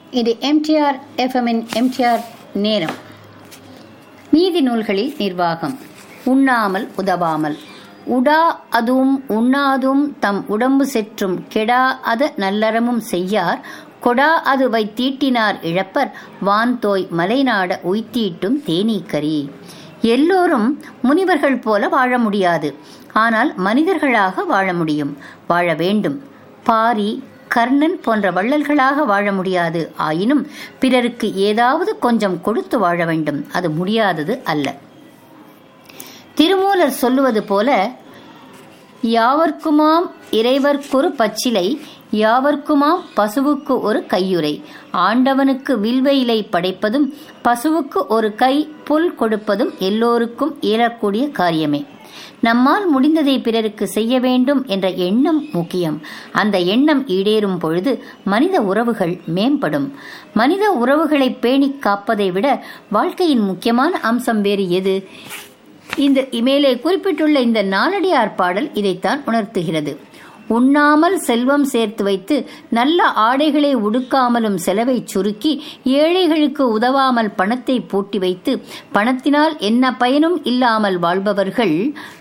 இது எம்டிஆர் எஃப்எம்மின் எம்டிஆர் நேரம் நீதி நூல்களில் நிர்வாகம் உண்ணாமல் உதவாமல் உடா அதுவும் உண்ணாதும் தம் உடம்பு செற்றும் கெடா அத நல்லறமும் செய்யார் கொடா அது வைத்தீட்டினார் இழப்பர் வான்தோய் மலைநாட உய்த்தீட்டும் தேனீக்கரி எல்லோரும் முனிவர்கள் போல வாழ முடியாது ஆனால் மனிதர்களாக வாழ முடியும் வாழ வேண்டும் பாரி கர்ணன் போன்ற வள்ளல்களாக வாழ முடியாது ஆயினும் பிறருக்கு ஏதாவது கொஞ்சம் கொடுத்து வாழ வேண்டும் அது முடியாதது அல்ல திருமூலர் சொல்லுவது போல யாவர்க்குமாம் இறைவர்க்கொரு பச்சிலை யாவர்க்குமாம் பசுவுக்கு ஒரு கையுறை ஆண்டவனுக்கு வில்வயிலை படைப்பதும் பசுவுக்கு ஒரு கை புல் கொடுப்பதும் எல்லோருக்கும் இயலக்கூடிய காரியமே நம்மால் முடிந்ததை பிறருக்கு செய்ய வேண்டும் என்ற எண்ணம் முக்கியம் அந்த எண்ணம் ஈடேறும் பொழுது மனித உறவுகள் மேம்படும் மனித உறவுகளை பேணிக் காப்பதை விட வாழ்க்கையின் முக்கியமான அம்சம் வேறு எது இந்த மேலே குறிப்பிட்டுள்ள இந்த நாலடியார் பாடல் இதைத்தான் உணர்த்துகிறது உண்ணாமல் செல்வம் சேர்த்து வைத்து நல்ல ஆடைகளை உடுக்காமலும் செலவை சுருக்கி ஏழைகளுக்கு உதவாமல் பணத்தை பூட்டி வைத்து பணத்தினால் என்ன பயனும் இல்லாமல் வாழ்பவர்கள்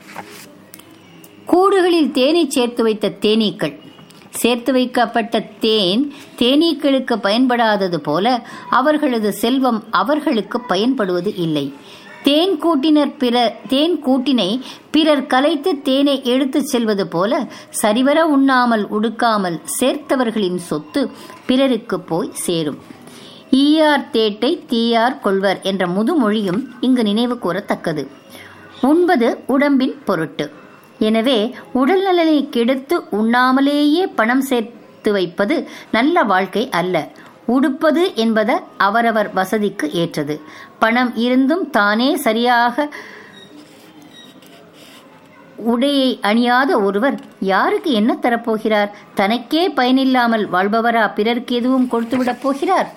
கூடுகளில் தேனை சேர்த்து வைத்த தேனீக்கள் சேர்த்து வைக்கப்பட்ட தேன் தேனீக்களுக்கு பயன்படாதது போல அவர்களது செல்வம் அவர்களுக்கு பயன்படுவது இல்லை தேன் கூட்டினர் பிற தேன் கூட்டினை பிறர் கலைத்து தேனை எடுத்துச் செல்வது போல சரிவர உண்ணாமல் உடுக்காமல் சேர்த்தவர்களின் சொத்து பிறருக்கு போய் சேரும் ஈயார் தேட்டை தீயார் கொள்வர் என்ற முதுமொழியும் இங்கு நினைவு கூறத்தக்கது உண்பது உடம்பின் பொருட்டு எனவே உடல் நலனை கெடுத்து உண்ணாமலேயே பணம் சேர்த்து வைப்பது நல்ல வாழ்க்கை அல்ல உடுப்பது என்பது அவரவர் வசதிக்கு ஏற்றது பணம் இருந்தும் தானே சரியாக உடையை அணியாத ஒருவர் யாருக்கு என்ன தரப்போகிறார் தனக்கே பயனில்லாமல் வாழ்பவரா பிறருக்கு எதுவும் கொடுத்துவிடப் போகிறார்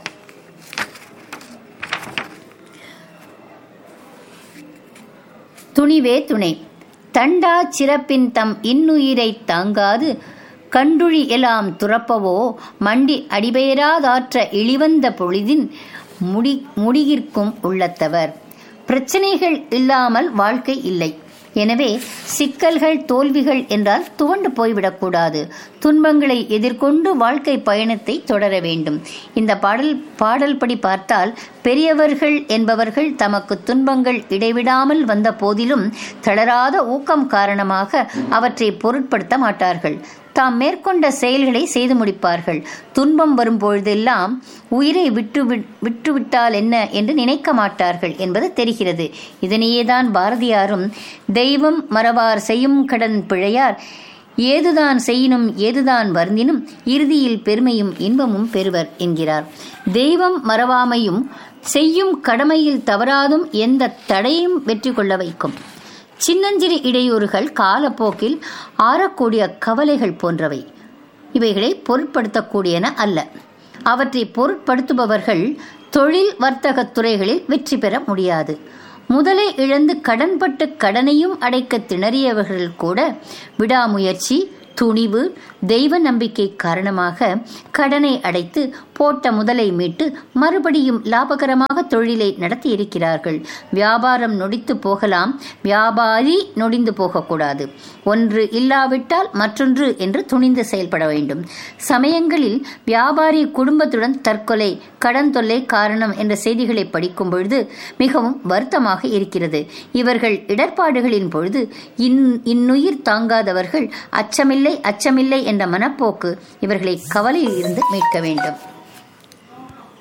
துணிவே துணை தண்டா சிறப்பின் தம் இன்னுயிரை தாங்காது கண்டுழி எலாம் துறப்பவோ மண்டி அடிபெயராதாற்ற இழிவந்த பொழுதின் முடி முடிகிற்கும் உள்ளத்தவர் பிரச்சனைகள் இல்லாமல் வாழ்க்கை இல்லை எனவே சிக்கல்கள் தோல்விகள் என்றால் துவண்டு போய்விடக்கூடாது துன்பங்களை எதிர்கொண்டு வாழ்க்கை பயணத்தை தொடர வேண்டும் இந்த பாடல் பாடல் படி பார்த்தால் பெரியவர்கள் என்பவர்கள் தமக்கு துன்பங்கள் இடைவிடாமல் வந்த போதிலும் தளராத ஊக்கம் காரணமாக அவற்றை பொருட்படுத்த மாட்டார்கள் தாம் மேற்கொண்ட செயல்களை செய்து முடிப்பார்கள் துன்பம் வரும்பொழுதெல்லாம் உயிரை விட்டு விட்டுவிட்டால் என்ன என்று நினைக்க மாட்டார்கள் என்பது தெரிகிறது இதனையேதான் பாரதியாரும் தெய்வம் மறவார் செய்யும் கடன் பிழையார் ஏதுதான் செய்யினும் ஏதுதான் வருந்தினும் இறுதியில் பெருமையும் இன்பமும் பெறுவர் என்கிறார் தெய்வம் மறவாமையும் செய்யும் கடமையில் தவறாதும் எந்த தடையும் வெற்றி கொள்ள வைக்கும் சின்னஞ்சிறு இடையூறுகள் காலப்போக்கில் ஆறக்கூடிய கவலைகள் போன்றவை இவைகளை பொருட்படுத்தக்கூடியன அல்ல அவற்றை பொருட்படுத்துபவர்கள் தொழில் வர்த்தக துறைகளில் வெற்றி பெற முடியாது முதலை இழந்து கடன்பட்டு கடனையும் அடைக்க திணறியவர்கள் கூட விடாமுயற்சி துணிவு தெய்வ நம்பிக்கை காரணமாக கடனை அடைத்து போட்ட முதலை மீட்டு மறுபடியும் லாபகரமாக தொழிலை நடத்தி இருக்கிறார்கள் வியாபாரம் நொடித்து போகலாம் வியாபாரி நொடிந்து போகக்கூடாது ஒன்று இல்லாவிட்டால் மற்றொன்று என்று துணிந்து செயல்பட வேண்டும் சமயங்களில் வியாபாரி குடும்பத்துடன் தற்கொலை கடன் தொல்லை காரணம் என்ற செய்திகளை படிக்கும் பொழுது மிகவும் வருத்தமாக இருக்கிறது இவர்கள் இடர்பாடுகளின் பொழுது இன்னுயிர் தாங்காதவர்கள் அச்சமில்லை அச்சமில்லை என்ற மனப்போக்கு இவர்களை கவலையில் இருந்து மீட்க வேண்டும்